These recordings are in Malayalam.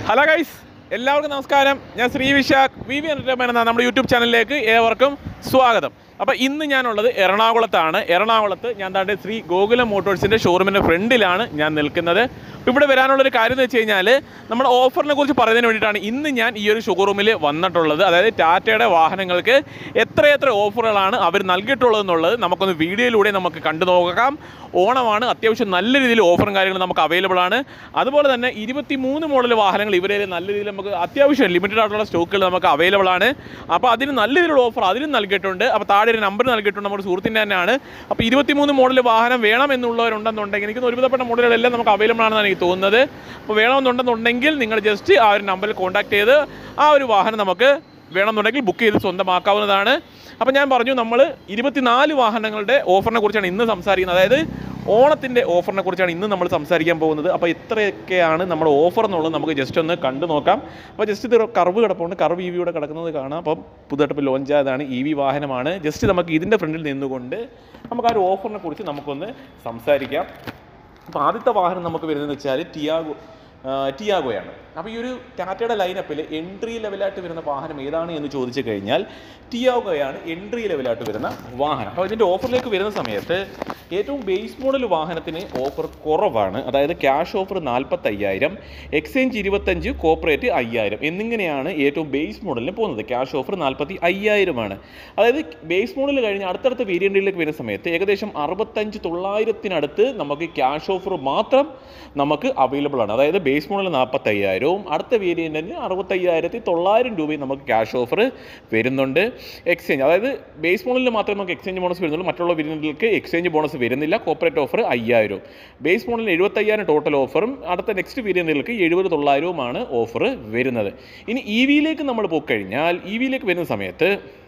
ഹലോ ഗൈസ് എല്ലാവർക്കും നമസ്കാരം ഞാൻ Sri Vishakh V V entertainment എന്ന നമ്മുടെ യൂട്യൂബ് ചാനലിലേക്ക് ഏവർക്കും സ്വാഗതം അപ്പോൾ ഇന്ന് ഞാനുള്ളത് എറണാകുളത്താണ് എറണാകുളത്ത് ഞാൻ താണ്ടെ ശ്രീ ഗോകുലം മോട്ടോഴ്സിൻ്റെ ഷോറൂമിൻ്റെ ഫ്രണ്ടിലാണ് ഞാൻ നിൽക്കുന്നത് അപ്പോൾ ഇവിടെ വരാനുള്ളൊരു കാര്യം എന്ന് വെച്ച് കഴിഞ്ഞാൽ നമ്മുടെ ഓഫറിനെ കുറിച്ച് പറയുന്നതിന് വേണ്ടിയിട്ടാണ് ഇന്ന് ഞാൻ ഈ ഒരു ഷോറൂമിൽ വന്നിട്ടുള്ളത് അതായത് ടാറ്റയുടെ വാഹനങ്ങൾക്ക് എത്രയെത്ര ഓഫറുകളാണ് അവർ നൽകിയിട്ടുള്ളത് എന്നുള്ളത് നമുക്കൊന്ന് വീഡിയോയിലൂടെ നമുക്ക് കണ്ടു നോക്കാം ഓണമാണ് അത്യാവശ്യം നല്ല രീതിയിൽ ഓഫറും കാര്യങ്ങളും നമുക്ക് അവൈലബിൾ ആണ് അതുപോലെ തന്നെ ഇരുപത്തി മൂന്ന് മോഡൽ വാഹനങ്ങൾ ഇവരെ നല്ല രീതിയിൽ നമുക്ക് അത്യാവശ്യം ലിമിറ്റഡ് ആയിട്ടുള്ള സ്റ്റോക്കുകൾ നമുക്ക് അവൈലബിൾ ആണ് അപ്പോൾ അതിന് നല്ല രീതിയിലുള്ള ഓഫർ അതിനും നൽകിയിട്ടുണ്ട് അപ്പോൾ താഴെ ഒരു നമ്പർ നൽകിയിട്ടുണ്ട് നമ്മുടെ സുഹൃത്തിൻ്റെ തന്നെയാണ് അപ്പോൾ ഇരുപത്തിമൂന്ന് മോഡൽ വാഹനം വേണം എന്നുള്ളവരുണ്ടെന്നുണ്ടെങ്കിൽ എനിക്ക് ഒരുവിധപ്പെട്ട മോഡലുകളെല്ലാം നമുക്ക് അവൈലബിൾ ആണെന്നാണ് എനിക്ക് തോന്നുന്നത് അപ്പോൾ വേണമെന്നുണ്ടെന്നുണ്ടെങ്കിൽ നിങ്ങൾ ജസ്റ്റ് ആ ഒരു നമ്പറിൽ കോൺടാക്ട് ചെയ്ത് ആ ഒരു വാഹനം നമുക്ക് വേണമെന്നുണ്ടെങ്കിൽ ബുക്ക് ചെയ്ത് സ്വന്തമാക്കാവുന്നതാണ് അപ്പോൾ ഞാൻ പറഞ്ഞു നമ്മൾ ഇരുപത്തിനാല് വാഹനങ്ങളുടെ ഓഫറിനെ കുറിച്ചാണ് ഇന്ന് സംസാരിക്കുന്നത് അതായത് ഓണത്തിൻ്റെ ഓഫറിനെ കുറിച്ചാണ് ഇന്ന് നമ്മൾ സംസാരിക്കാൻ പോകുന്നത് അപ്പോൾ ഇത്രയൊക്കെയാണ് നമ്മുടെ ഓഫർ എന്നുള്ളത് നമുക്ക് ജസ്റ്റ് ഒന്ന് കണ്ടു നോക്കാം അപ്പോൾ ജസ്റ്റ് ഇത് കർവ് കിടപ്പുണ്ട് കർവ് ഇ വിയുടെ കിടക്കുന്നത് കാണാം അപ്പം പുതുതായിട്ട് ഇപ്പോൾ ലോഞ്ച് ആയതാണ് ഇ വി വാഹനമാണ് ജസ്റ്റ് നമുക്ക് ഇതിൻ്റെ ഫ്രണ്ടിൽ നിന്നുകൊണ്ട് നമുക്ക് ആ ഒരു ഓഫറിനെ കുറിച്ച് നമുക്കൊന്ന് സംസാരിക്കാം അപ്പോൾ ആദ്യത്തെ വാഹനം നമുക്ക് വരുന്നതെന്ന് വെച്ചാൽ ടിയാഗോ ആ, ടിയാഗോയാണ് അപ്പോൾ ഈ ഒരു ടാറ്റയുടെ ലൈനപ്പിൽ എൻട്രി ലെവലായിട്ട് വരുന്ന വാഹനം ഏതാണ് എന്ന് ചോദിച്ചു കഴിഞ്ഞാൽ ടിയാഗോയാണ് എൻട്രി ലെവലായിട്ട് വരുന്ന വാഹനം അപ്പോൾ ഇതിൻ്റെ ഓഫറിലേക്ക് വരുന്ന സമയത്ത് ഏറ്റവും ബേസ് മോഡൽ വാഹനത്തിന് ഓഫർ കുറവാണ് അതായത് ക്യാഷ് ഓഫർ നാൽപ്പത്തയ്യായിരം എക്സ്ചേഞ്ച് ഇരുപത്തഞ്ച് കോപ്പറേറ്റ് അയ്യായിരം എന്നിങ്ങനെയാണ് ഏറ്റവും ബേസ് മോഡലിന് പോകുന്നത് ക്യാഷ് ഓഫർ നാൽപ്പത്തി അയ്യായിരമാണ് അതായത് ബേസ് മോഡൽ കഴിഞ്ഞ് അടുത്തടുത്ത വേരിയൻറ്റുകളിലേക്ക് വരുന്ന സമയത്ത് ഏകദേശം അറുപത്തഞ്ച് തൊള്ളായിരത്തിനടുത്ത് നമുക്ക് ക്യാഷ് ഓഫർ മാത്രം നമുക്ക് അവൈലബിൾ ആണ് അതായത് ബേസ് മോഡൽ നാൽപ്പത്തയ്യായിരവും അടുത്ത വേരിയൻറ്റിന് അറുപത്തയ്യായിരത്തി തൊള്ളായിരം രൂപയും നമുക്ക് ക്യാഷ് ഓഫർ വരുന്നുണ്ട് എക്സ്ചേഞ്ച് അതായത് ബേസ് മോഡലിൽ മാത്രമേ നമുക്ക് എക്സ്ചേഞ്ച് ബോണസ് വരുന്നുള്ളൂ മറ്റുള്ള വേരിയൻറ്റുകൾക്ക് എക്സ്ചേഞ്ച് ബോണസ് വരുന്നില്ല കോപ്പറേറ്റ് ഓഫർ അയ്യായിരവും ബേസ് മോഡലിൽ എഴുപത്തയ്യായിരം ടോട്ടൽ ഓഫറും അടുത്ത നെക്സ്റ്റ് വേരിയൻറ്റുകൾക്ക് എഴുപത് തൊള്ളായിരവുമാണ് ഓഫർ വരുന്നത് ഇനി ഇ വിയിലേക്ക് നമ്മൾ പോയിക്കഴിഞ്ഞാൽ ഇ വിയിലേക്ക് വരുന്ന സമയത്ത്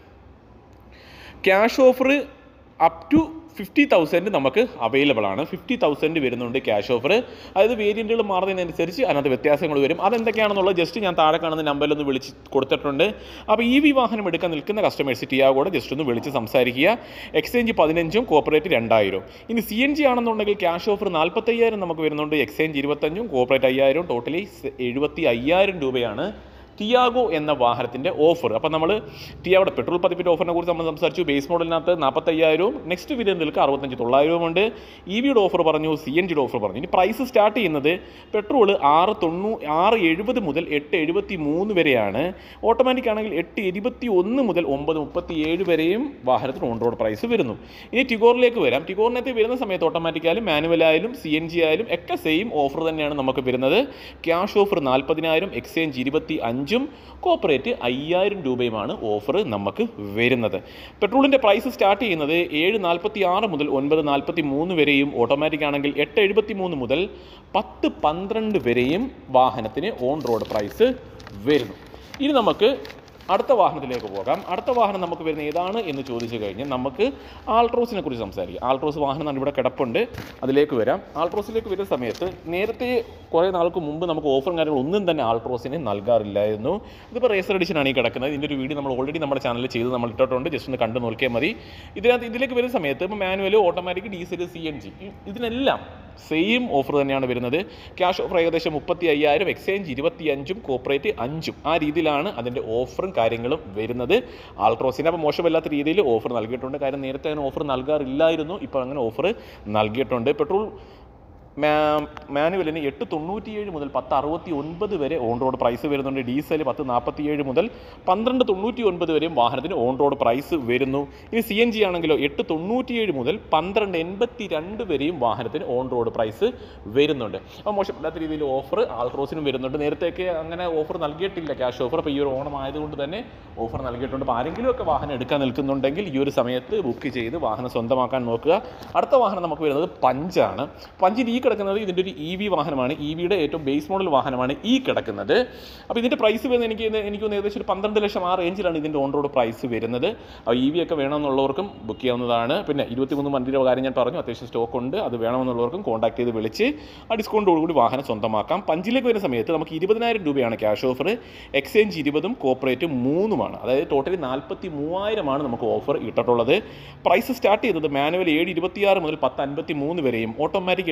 cash offer up to fifty thousand നമുക്ക് അവൈലബിൾ ആണ് ഫിഫ്റ്റി തൗസൻഡ് വരുന്നുണ്ട് ക്യാഷ് ഓഫർ അതായത് വേരിയൻറ്റുകൾ മാറുന്നതിനനുസരിച്ച് അതിനകത്ത് വ്യത്യാസങ്ങൾ വരും അതെന്തൊക്കെയാണെന്നുള്ളത് ജസ്റ്റ് ഞാൻ താഴെ കാണുന്ന നമ്പറിൽ ഒന്ന് വിളിച്ച് കൊടുത്തിട്ടുണ്ട് അപ്പോൾ ഇ വി വാഹനം എടുക്കാൻ നിൽക്കുന്ന കസ്റ്റമേഴ്സ് ടിയാഗോടെ ജസ്റ്റ് ഒന്ന് വിളിച്ച് സംസാരിക്കുക എക്സ്ചേഞ്ച് പതിനഞ്ചും കോപ്പറേറ്റ് രണ്ടായിരം ഇനി സി എൻ ജി ആണെന്നുണ്ടെങ്കിൽ ക്യാഷ് ഓഫർ നാൽപ്പത്തയ്യായിരം നമുക്ക് വരുന്നുണ്ട് എക്സ്ചേഞ്ച് ഇരുപത്തഞ്ചും കോപ്പറേറ്റ് അയ്യായിരം ടോട്ടലി എഴുപത്തി അയ്യായിരം രൂപയാണ് ടിയാഗോ എന്ന വാഹനത്തിൻ്റെ ഓഫർ അപ്പോൾ നമ്മൾ ടിയാഗോയുടെ പെട്രോൾ പതിപ്പിൻ്റെ ഓഫറിനെ കുറിച്ച് നമ്മൾ സംസാരിച്ചു ബേസ് മോഡലിനകത്ത് നാൽപ്പത്തയ്യായിരവും നെക്സ്റ്റ് വേരിയൻറ്റിലേക്ക് അറുപത്തഞ്ച് തൊള്ളായിരവും ഉണ്ട് ഇ വിയുടെ ഓഫർ പറഞ്ഞു സി എൻ ജിയുടെ ഓഫർ പറഞ്ഞു ഇനി പ്രൈസ് സ്റ്റാർട്ട് ചെയ്യുന്നത് പെട്രോൾ ആറ് തൊണ്ണൂ ആറ് എഴുപത് മുതൽ എട്ട് എഴുപത്തി മൂന്ന് വരെയാണ് ഓട്ടോമാറ്റിക് ആണെങ്കിൽ എട്ട് ഇരുപത്തി ഒന്ന് മുതൽ ഒമ്പത് മുപ്പത്തി ഏഴ് വരെയും വാഹനത്തിന് ഓൺ റോഡ് പ്രൈസ് വരുന്നു ഇനി ടിഗോറിലേക്ക് വരാം ടിഗോറിനകത്ത് വരുന്ന സമയത്ത് ഓട്ടോമാറ്റിക് ആയാലും മാനുവൽ ആയാലും സി എൻ ജി ആയാലും ഒക്കെ സെയിം ഓഫർ തന്നെയാണ് നമുക്ക് വരുന്നത് ക്യാഷ് ഓഫർ നാൽപ്പതിനായിരം എക്സ്ചേഞ്ച് ഇരുപത്തി അഞ്ചും കോപ്പറേറ്റ് അയ്യായിരം രൂപയുമാണ് ഓഫർ നമുക്ക് വരുന്നത് പെട്രോളിൻ്റെ പ്രൈസ് സ്റ്റാർട്ട് ചെയ്യുന്നത് ഏഴ് നാൽപ്പത്തി ആറ് മുതൽ ഒൻപത് നാൽപ്പത്തി മൂന്ന് വരെയും ഓട്ടോമാറ്റിക് ആണെങ്കിൽ എട്ട് എഴുപത്തി മൂന്ന് മുതൽ പത്ത് പന്ത്രണ്ട് വരെയും വാഹനത്തിന് ഓൺ റോഡ് പ്രൈസ് വരുന്നു ഇനി നമുക്ക് അടുത്ത വാഹനത്തിലേക്ക് പോകാം അടുത്ത വാഹനം നമുക്ക് വരുന്ന ഏതാണ് എന്ന് ചോദിച്ചു കഴിഞ്ഞാൽ നമുക്ക് ആൾട്രോസിനെ കുറിച്ച് സംസാരിക്കാം ആൾട്രോസ് വാഹനം നമ്മുടെ ഇവിടെ കിടപ്പുണ്ട് അതിലേക്ക് വരാം ആൾട്രോസിലേക്ക് വരുന്ന സമയത്ത് നേരത്തെ കുറേ നാൾക്ക് മുമ്പ് നമുക്ക് ഓഫറും കാര്യങ്ങളും ഒന്നും തന്നെ ആൾട്രോസിന് നൽകാറില്ലായിരുന്നു ഇതിപ്പോൾ റേസർ എഡിഷനാണ് ഈ കിടക്കുന്നത് ഇതിൻ്റെ ഒരു വീഡിയോ നമ്മൾ ഓൾറെഡി നമ്മുടെ ചാനലിൽ ചെയ്ത് നമ്മൾ ഇട്ടിട്ടുണ്ട് ജസ്റ്റ് ഒന്ന് കണ്ടു നോക്കിയാൽ മതി ഇതിനകത്ത് ഇതിലേക്ക് വരുന്ന സമയത്ത് ഇപ്പോൾ manual automatic diesel C N G ഇതിനെല്ലാം സെയിം ഓഫർ തന്നെയാണ് വരുന്നത് ക്യാഷ് ഓഫർ ഏകദേശം മുപ്പത്തി അയ്യായിരം എക്സ്ചേഞ്ച് ഇരുപത്തി അഞ്ചും കോപ്പറേറ്റ് അഞ്ചും ആ രീതിയിലാണ് അതിൻ്റെ ഓഫറും കാര്യങ്ങളും വരുന്നത് ആൾട്രോസിന് അപ്പോൾ മോശമല്ലാത്ത രീതിയിൽ ഓഫർ നൽകിയിട്ടുണ്ട് കാര്യം നേരത്തെ അങ്ങനെ ഓഫർ നൽകാറില്ലായിരുന്നു ഇപ്പോൾ അങ്ങനെ ഓഫർ നൽകിയിട്ടുണ്ട് പെട്രോൾ മാനുവലിന് എട്ട് തൊണ്ണൂറ്റിയേഴ് മുതൽ പത്ത് അറുപത്തി ഒൻപത് വരെ ഓൺ റോഡ് പ്രൈസ് വരുന്നുണ്ട് ഡീസൽ പത്ത് നാൽപ്പത്തിയേഴ് മുതൽ പന്ത്രണ്ട് തൊണ്ണൂറ്റി ഒൻപത് വരെയും വാഹനത്തിന് ഓൺ റോഡ് പ്രൈസ് വരുന്നു ഇനി സി എൻ ജി ആണെങ്കിലോ എട്ട് തൊണ്ണൂറ്റിയേഴ് മുതൽ പന്ത്രണ്ട് എൺപത്തി രണ്ട് വരെയും വാഹനത്തിന് ഓൺ റോഡ് പ്രൈസ് വരുന്നുണ്ട് അപ്പോൾ മോശമില്ലാത്ത രീതിയിൽ ഓഫർ ആൾട്രോസിനും വരുന്നുണ്ട് നേരത്തെയൊക്കെ അങ്ങനെ ഓഫർ നൽകിയിട്ടില്ല ക്യാഷ് ഓഫർ അപ്പോൾ ഈ ഒരു ഓണം ആയതുകൊണ്ട് തന്നെ ഓഫർ നൽകിയിട്ടുണ്ട് അപ്പോൾ ആരെങ്കിലും ഒക്കെ വാഹനം എടുക്കാൻ നിൽക്കുന്നുണ്ടെങ്കിൽ ഈ ഒരു സമയത്ത് ബുക്ക് ചെയ്ത് വാഹനം സ്വന്തമാക്കാൻ നോക്കുക അടുത്ത വാഹനം നമുക്ക് വരുന്നത് പഞ്ചാണ് പഞ്ചിൽ ഈ കിടക്കുന്നത് ഇതിൻ്റെ ഒരു ഇ വി വാഹനമാണ് ഇ വിയുടെ ഏറ്റവും ബേസ് മോഡൽ വാഹനമാണ് ഈ കിടക്കുന്നത് അപ്പോൾ ഇതിൻ്റെ പ്രൈസ് വരുന്നത് എനിക്ക് ഇത് എനിക്ക് തോന്നുന്നു ഏകദേശം ഒരു പന്ത്രണ്ട് ലക്ഷം ആ റേഞ്ചിലാണ് ഇതിൻ്റെ ഓൺ റോഡ് പ്രൈസ് വരുന്നത് അപ്പോൾ ഇ വി ഒക്കെ വേണമെന്നുള്ളവർക്കും ബുക്ക് ചെയ്യാവുന്നതാണ് പിന്നെ ഇരുപത്തിമൂന്ന് വണ്ടിയുടെ കാര്യം ഞാൻ പറഞ്ഞു അത്യാവശ്യം സ്റ്റോക്ക് ഉണ്ട് അത് വേണമെന്നുള്ളവർക്കും കോൺടാക്ട് ചെയ്ത് വിളിച്ച് ആ ഡിസ്കൗണ്ടോടുകൂടി വാഹനം സ്വന്തമാക്കാം പഞ്ചിലേക്ക് വരുന്ന സമയത്ത് നമുക്ക് ഇരുപതിനായിരം രൂപയാണ് ക്യാഷ് ഓഫർ എക്സ്ചേഞ്ച് ഇരുപതും കോപ്പറേറ്റ് മൂന്നുമാണ് അതായത് ടോട്ടലി നാൽപ്പത്തി മൂവായിരമാണ് നമുക്ക് ഓഫർ ഇട്ടിട്ടുള്ളത് പ്രൈസ് സ്റ്റാർട്ട് ചെയ്തത് മാനുവൽ ഏഴ് ഇരുപത്തിയാറ് മുതൽ പത്ത് അൻപത്തി മൂന്ന് വരെയും ഓട്ടോമാറ്റിക് എട്ട് അറുപത്തി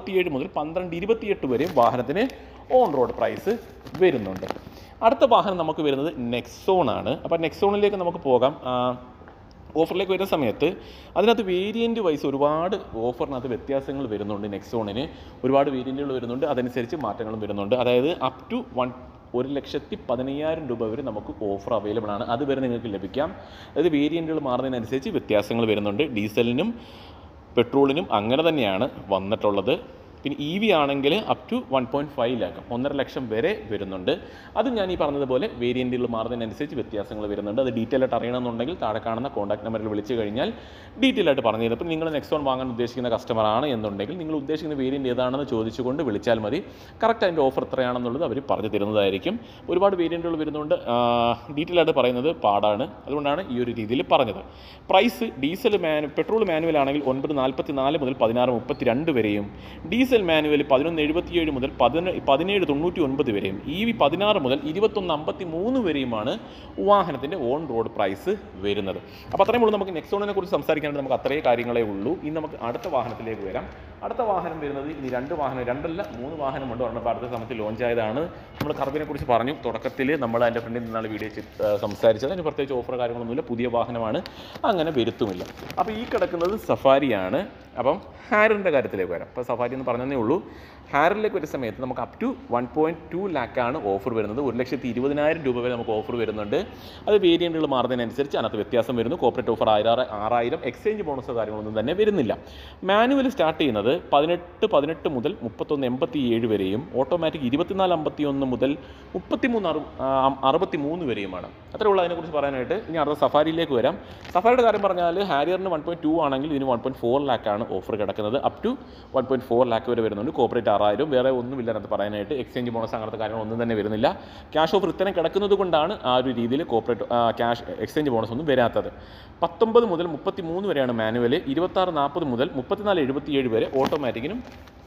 നാൽപ്പത്തിയേഴ് മുതൽ പന്ത്രണ്ട് ഇരുപത്തിയെട്ട് വരെയും വാഹനത്തിന് ഓൺ റോഡ് പ്രൈസ് വരുന്നുണ്ട് അടുത്ത വാഹനം നമുക്ക് വരുന്നത് നെക്സോൺ ആണ് അപ്പോൾ നെക്സോണിലേക്ക് നമുക്ക് പോകാം ആ, ഓഫറിലേക്ക് വരുന്ന സമയത്ത് അതിനകത്ത് വേരിയൻറ്റ് വൈസ് ഒരുപാട് ഓഫറിനകത്ത് വ്യത്യാസങ്ങൾ വരുന്നുണ്ട് നെക്സോണിന് ഒരുപാട് വേരിയൻറ്റുകൾ വരുന്നുണ്ട് അതനുസരിച്ച് മാറ്റങ്ങളും വരുന്നുണ്ട് അതായത് അപ് ടു വൺ ഒരു ലക്ഷത്തി പതിനയ്യായിരം രൂപ വരെ നമുക്ക് ഓഫർ അവൈലബിൾ ആണ് അത് വരെ നിങ്ങൾക്ക് ലഭിക്കാം അതായത് വേരിയൻറ്റുകൾ മാറുന്നതിനനുസരിച്ച് വ്യത്യാസങ്ങൾ വരുന്നുണ്ട് ഡീസലിനും പെട്രോളിനും അങ്ങനെ തന്നെയാണ് വന്നിട്ടുള്ളത് പിന്നെ ഇ വി ആണെങ്കിൽ up to one point five lakh ഒന്നര ലക്ഷം വരെ വരുന്നുണ്ട് അത് ഞാൻ ഈ പറഞ്ഞതുപോലെ വേരിയൻറ്റുകൾ മാറുന്നതിനനുസരിച്ച് വ്യത്യാസങ്ങൾ വരുന്നുണ്ട് അത് ഡീറ്റെയിൽ ആയിട്ട് അറിയണമെന്നുണ്ടെങ്കിൽ താഴെ കാണുന്ന കോൺടാക്ട് നമ്പറിൽ വിളിച്ച് കഴിഞ്ഞാൽ ഡീറ്റെയിൽ ആയിട്ട് പറഞ്ഞു തരും ഇപ്പം നിങ്ങൾ നെക്സ്റ്റ് വൺ വാങ്ങാൻ ഉദ്ദേശിക്കുന്ന കസ്റ്റമർ ആണ് എന്നുണ്ടെങ്കിൽ നിങ്ങൾ ഉദ്ദേശിക്കുന്ന വേരിയൻറ്റ് ഏതാണെന്ന് ചോദിച്ചുകൊണ്ട് വിളിച്ചാൽ മതി കറക്റ്റ് അതിൻ്റെ ഓഫർ എത്രയാണെന്നുള്ളത് അവർ പറഞ്ഞു തരുന്നതായിരിക്കും ഒരുപാട് വേരിയൻറ്റുകൾ വരുന്നുണ്ട് ഡീറ്റെയിൽ ആയിട്ട് പറയുന്നത് പാടാണ് അതുകൊണ്ടാണ് ഈ ഒരു രീതിയിൽ പറഞ്ഞത് പ്രൈസ് ഡീസൽ മാനു പെട്രോൾ മാനുവൽ ആണെങ്കിൽ ഒൻപത് നാൽപ്പത്തി നാല് മുതൽ പതിനാറ് മുപ്പത്തി രണ്ട് വരെയും ഡീസൽ മാനുവൽ പതിനൊന്ന് എഴുപത്തിയേഴ് മുതൽ പതിന പതിനേഴ് തൊണ്ണൂറ്റി ഒൻപത് വരെയും ഇ വി പതിനാറ് മുതൽ ഇരുപത്തൊന്ന് അമ്പത്തി മൂന്ന് വരെയുമാണ് വാഹനത്തിൻ്റെ ഓൺ റോഡ് പ്രൈസ് വരുന്നത് അപ്പോൾ അത്രയും ഉള്ളൂ നമുക്ക് നെക്സോണിനെ കുറിച്ച് സംസാരിക്കാനായിട്ട് നമുക്ക് അത്രയേ കാര്യങ്ങളേ ഉള്ളൂ ഇനി നമുക്ക് അടുത്ത വാഹനത്തിലേക്ക് വരാം അടുത്ത വാഹനം വരുന്നത് ഇനി രണ്ട് വാഹനം രണ്ടല്ല മൂന്ന് വാഹനമുണ്ട് ഒരെണ്ണം ഇപ്പോൾ അടുത്ത സമയത്ത് ലോഞ്ച് ആയതാണ് നമ്മൾ കർവിനെ കുറിച്ച് പറഞ്ഞു തുടക്കത്തിൽ നമ്മൾ അതിൻ്റെ ഫ്രണ്ടിൽ നിന്നാണ് വീഡിയോ ചി- ആ, സംസാരിച്ചത് അതിന് പ്രത്യേകിച്ച് ഓഫർ കാര്യങ്ങളൊന്നുമില്ല പുതിയ വാഹനമാണ് അങ്ങനെ വരുത്തുമില്ല അപ്പോൾ ഈ കിടക്കുന്നത് സഫാരിയാണ് അപ്പം ഹാരിൻ്റെ കാര്യത്തിലേക്ക് വരാം അപ്പോൾ സഫാരി എന്ന് പറഞ്ഞതേ ഉള്ളൂ ഹാരിലേക്ക് വരുന്ന സമയത്ത് നമുക്ക് up to one point two ലാക്കാണ് ഓഫർ വരുന്നത് ഒരു ലക്ഷത്തി ഇരുപതിനായിരം രൂപ വരെ നമുക്ക് ഓഫർ വരുന്നുണ്ട് അത് വേരിയൻറ്റുകൾ മാറുന്നതിനനുസരിച്ച് അതിനകത്ത് വ്യത്യാസം വരുന്നു കോപ്പറേറ്റ് ഓഫർ ആയിരം ആറായിരം എക്സ്ചേഞ്ച് ബോണസോ കാര്യങ്ങളൊന്നും തന്നെ വരുന്നില്ല മാനുവൽ സ്റ്റാർട്ട് ചെയ്യുന്നത് പതിനെട്ട് പതിനെട്ട് മുതൽ മുപ്പത്തൊന്ന് എൺപത്തി ഏഴ് വരെയും ഓട്ടോമാറ്റിക് ഇരുപത്തിനാല് അമ്പത്തി ഒന്ന് മുതൽ മുപ്പത്തിമൂന്ന് അറു അറുപത്തി മൂന്ന് വരെയുമാണ് അത്രേ ഉള്ളൂ അതിനെക്കുറിച്ച് പറയാനായിട്ട് ഇനി അടുത്ത സഫാരിയിലേക്ക് വരാം സഫാരിയുടെ കാര്യം പറഞ്ഞാൽ ഹാരിയറിന് വൺ പോയിൻറ്റ് ടു ആണെങ്കിൽ ഇതിന് വൺ പോയിൻറ്റ് ഫോർ ലാക്കാണ് ഓഫർ കിടക്കുന്നത് up to one point four lakh വരെ വരുന്നുണ്ട് കോപ്പറേറ്റ് ആറായിരം വേറെ ഒന്നുമില്ല അതിനകത്ത് പറയാനായിട്ട് എക്സ്ചേഞ്ച് ബോണസ് അങ്ങനത്തെ കാര്യങ്ങളൊന്നും തന്നെ വരുന്നില്ല ക്യാഷ് ഓഫർ ഇത്തരം കിടക്കുന്നത് കൊണ്ടാണ് ആ ഒരു രീതിയിൽ കോപ്പറേറ്റ് ക്യാഷ് എക്സ്ചേഞ്ച് ബോണസ് ഒന്നും വരാത്തത് പത്തൊമ്പത് മുതൽ മുപ്പത്തി മൂന്ന് വരെയാണ് മാനുവൽ ഇരുപത്താറ് നാൽപ്പത് മുതൽ മുപ്പത്തിനാല് എഴുപത്തിയേഴ് വരെ ഓട്ടോമാറ്റിക്കിനും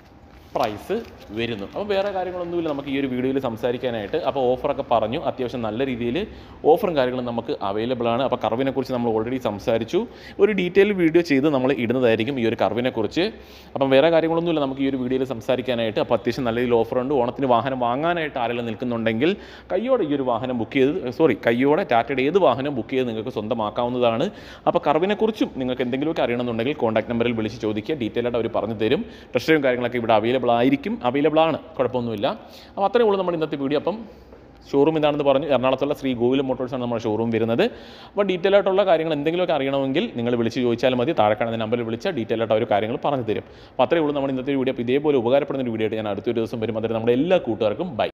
പ്രൈസ് വരുന്നു അപ്പോൾ വേറെ കാര്യങ്ങളൊന്നുമില്ല നമുക്ക് ഈ ഒരു വീഡിയോയിൽ സംസാരിക്കാനായിട്ട് അപ്പോൾ ഓഫറൊക്കെ പറഞ്ഞു അത്യാവശ്യം നല്ല രീതിയിൽ ഓഫറും കാര്യങ്ങളും നമുക്ക് അവൈലബിൾ ആണ് അപ്പോൾ കർവിനെ കുറിച്ച് നമ്മൾ ഓൾറെഡി സംസാരിച്ചു ഒരു ഡീറ്റെയിൽ വീഡിയോ ചെയ്ത് നമ്മൾ ഇടുന്നതായിരിക്കും ഈ ഒരു കർവിനെ കുറിച്ച് അപ്പം വേറെ കാര്യങ്ങളൊന്നുമില്ല നമുക്ക് ഈ ഒരു വീഡിയോയിൽ സംസാരിക്കാനായിട്ട് അപ്പോൾ അത്യാവശ്യം നല്ല രീതിയിൽ ഓഫറുണ്ട് ഓണത്തിന് വാഹനം വാങ്ങാനായിട്ട് ആരെങ്കിലും നിൽക്കുന്നുണ്ടെങ്കിൽ കയ്യോടെ ഈ ഒരു വാഹനം ബുക്ക് ചെയ്ത് സോറി കയ്യോടെ ടാറ്റയുടെ ഏത് വാഹനം ബുക്ക് ചെയ്ത് നിങ്ങൾക്ക് സ്വന്തമാക്കാവുന്നതാണ് അപ്പോൾ കർവിനെക്കുറിച്ചും നിങ്ങൾക്ക് എന്തെങ്കിലുമൊക്കെ അറിയണമെന്നുണ്ടെങ്കിൽ കോൺടാക്ട് നമ്പറിൽ വിളിച്ച് ചോദിക്കുക ഡീറ്റെയിൽ ആയിട്ട് അവർ പറഞ്ഞു തരും ടെസ്റ്റും കാര്യങ്ങളൊക്കെ ഇവിടെ അവൈലബിൾ ആയിരിക്കും അവൈലബിൾ ആണ് കുഴപ്പമൊന്നുമില്ല അപ്പോൾ അത്രയേ ഉള്ളൂ നമ്മുടെ ഇന്നത്തെ വീഡിയോ അപ്പം ഷോറൂം ഇതാണെന്ന് പറഞ്ഞു എറണാകുളത്തുള്ള ശ്രീ ഗോകുലം മോട്ടോഴ്സാണ് നമ്മുടെ ഷോറൂം വരുന്നത് അപ്പോൾ ഡീറ്റെയിൽ ആയിട്ടുള്ള കാര്യങ്ങൾ എന്തെങ്കിലുമൊക്കെ അറിയണമെങ്കിൽ നിങ്ങൾ വിളിച്ച് ചോദിച്ചാൽ മതി താഴെ കാണുന്ന നമ്പറിൽ വിളിച്ചാൽ ഡീറ്റെയിൽ ആയിട്ട് അവർ കാര്യങ്ങൾ പറഞ്ഞു തരും അപ്പോൾ അത്രയേ ഉള്ളൂ നമ്മുടെ ഇന്നത്തെ വീഡിയോ അപ്പോൾ ഇതേപോലെ ഉപകാരപ്പെടുന്ന ഒരു വീഡിയോ ആയിട്ട് ഞാൻ അടുത്തൊരു ദിവസം വരും അതിൽ നമ്മുടെ എല്ലാ കൂട്ടുകാർക്കും ബൈ